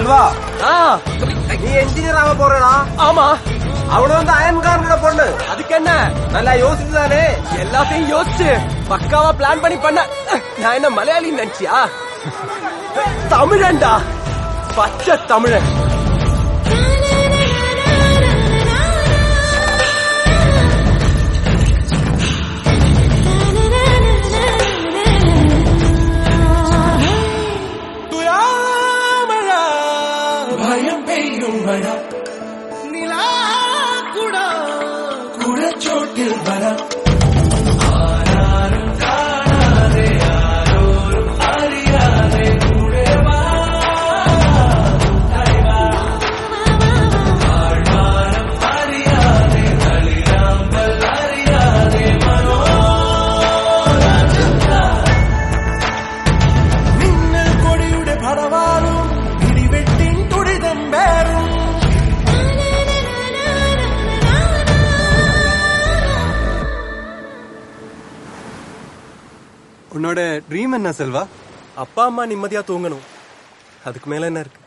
செல்வா ஆ நீ என்ஜினியர் ஆக போறடா ஆமா அவன வந்து அயன்காரனோட பொண்ணு அதுக்கு என்ன நல்லா யோசிச்சுதானே எல்லாத்தையும் யோசிச்சு பக்காவா பிளான் பண்ணி பண்ண நான் என்ன மலையாளி நினைச்சியா தமிழன்டா பச்சை தமிழன் ഭയം പെയ്യും മഴ നിലാ കൂടാ കുഴച്ചോട്ടിൽ വരാം ആരാരും കാണാതെ ആരോരും അറിയാതെ കൂടെ വാ ആഴ്വാരം അറിയാതെ കളിരാമ്പൽ അറിയാതെ മിന്നൽ കൊടിയുടെ ഭടവാറും ഇടിവെട്ടിൻ തുടിതം വേറും உன்னோட ட்ரீம் என்ன செல்வா அப்பா அம்மா நிம்மதியா தூங்கணும் அதுக்கு மேல என்ன இருக்கு